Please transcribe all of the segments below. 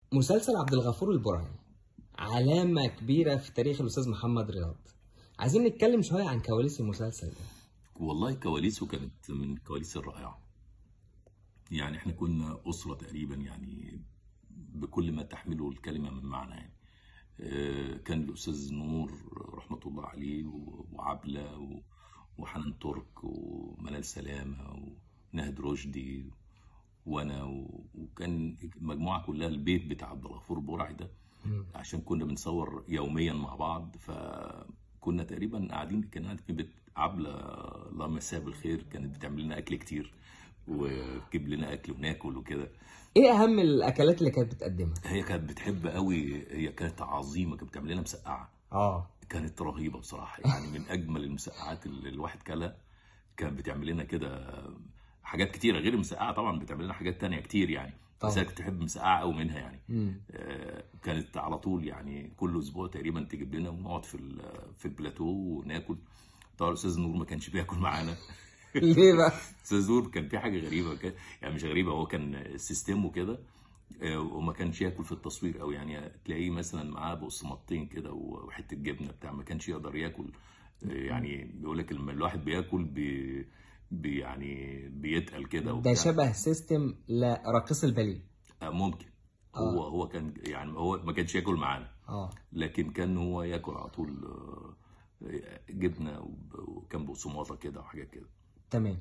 مسلسل عبد الغفور البرعي علامة كبيرة في تاريخ الأستاذ محمد رياض عايزين نتكلم شوية عن كواليس المسلسل ده والله كواليسه كانت من الكواليس الرائعة يعني احنا كنا أسرة تقريبا يعني بكل ما تحمله الكلمة من معنى يعني آه، كان الأستاذ نور رحمة الله عليه و- وعبلة و- وحنان ترك ومنال سلامة ونهد رشدي وأنا و- وكان المجموعة كلها البيت بتاع عبد الغفور برعي ده عشان كنا بنصور يوميا مع بعض فكنا تقريبا قاعدين كان قاعد في بيت عبلة الله يمسيها بالخير كانت بتعمل لنا أكل كتير وتجيب لنا أكل وناكل وكده إيه أهم الأكلات اللي كانت بتقدمها؟ هي كانت بتحب قوي هي كانت عظيمه كانت بتعمل لنا مسقعه آه كانت رهيبه بصراحه يعني من اجمل المسقعات اللي الواحد كلها كانت بتعمل لنا كده حاجات كتيره غير المسقعه طبعا بتعمل لنا حاجات تانية كتير يعني بس طبعا. انا كنت بحب مسقعه قوي منها يعني مم. آه، كانت على طول يعني كل اسبوع تقريبا تجيب لنا ونقعد في ال- في البلاتو وناكل طبعا الاستاذ نور ما كانش بياكل معانا ليه بقى؟ استاذ نور كان في حاجه غريبه كان يعني مش غريبه هو كان سيستمه كده آه، وما كانش ياكل في التصوير او يعني تلاقيه مثلا معاه بقسماطتين كده وحته جبنه بتاع ما كانش يقدر ياكل آه، يعني بيقول لك لما الواحد بياكل بي بي يعني بيتقل كده ده وبتاع. شبه سيستم لراقص الباليه آه، ممكن هو هو كان يعني هو ما كانش ياكل معانا آه لكن كان هو ياكل على طول آه، جبنه وب- وكان بقسماطه كده وحاجات كده تمام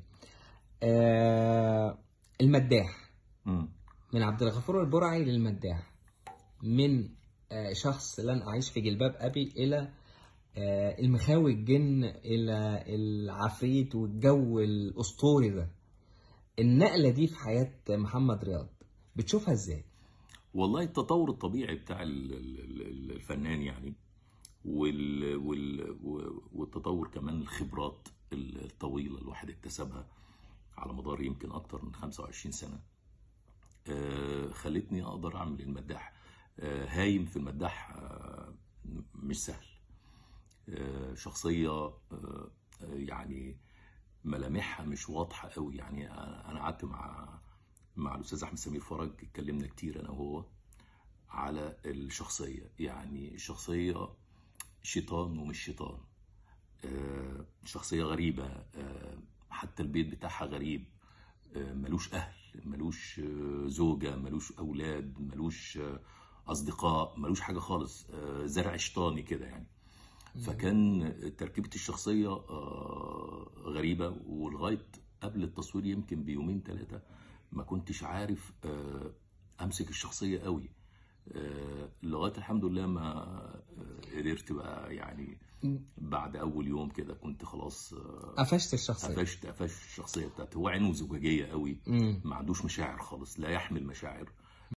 آه المداح مم. من عبد الغفور البرعي للمداح من آه، شخص لن أعيش في جلباب أبي إلى آه، المخاوي الجن إلى العفريت والجو الأسطوري ده النقلة دي في حياة محمد رياض بتشوفها إزاي؟ والله التطور الطبيعي بتاع ال- ال- ال- الفنان يعني وال وال والتطور كمان الخبرات الطويلة الواحد اكتسبها على مدار يمكن أكتر من 25 سنة آه، خلتني أقدر أعمل المداح آه، هايم في المداح آه، مش سهل آه، شخصية آه، آه، يعني ملامحها مش واضحة قوي يعني أنا أنا قعدت مع مع الأستاذ أحمد سمير فرج اتكلمنا كتير أنا وهو على الشخصية يعني الشخصية شيطان ومش شيطان آه، شخصية غريبة آه، حتى البيت بتاعها غريب آه، ملوش أهل ملوش آه، زوجة ملوش أولاد ملوش آه، أصدقاء ملوش حاجة خالص آه، زرع شيطاني كده يعني فكان تركيبة الشخصية آه، غريبة ولغاية قبل التصوير يمكن بيومين ثلاثة ما كنتش عارف آه، أمسك الشخصية قوي آه، لغاية الحمد لله ما آه، قدرت بقى يعني بعد أول يوم كده كنت خلاص آه، قفشت الشخصية قفشت قفشت الشخصية بتاعته هو عينه زجاجية قوي مم. ما عندوش مشاعر خالص لا يحمل مشاعر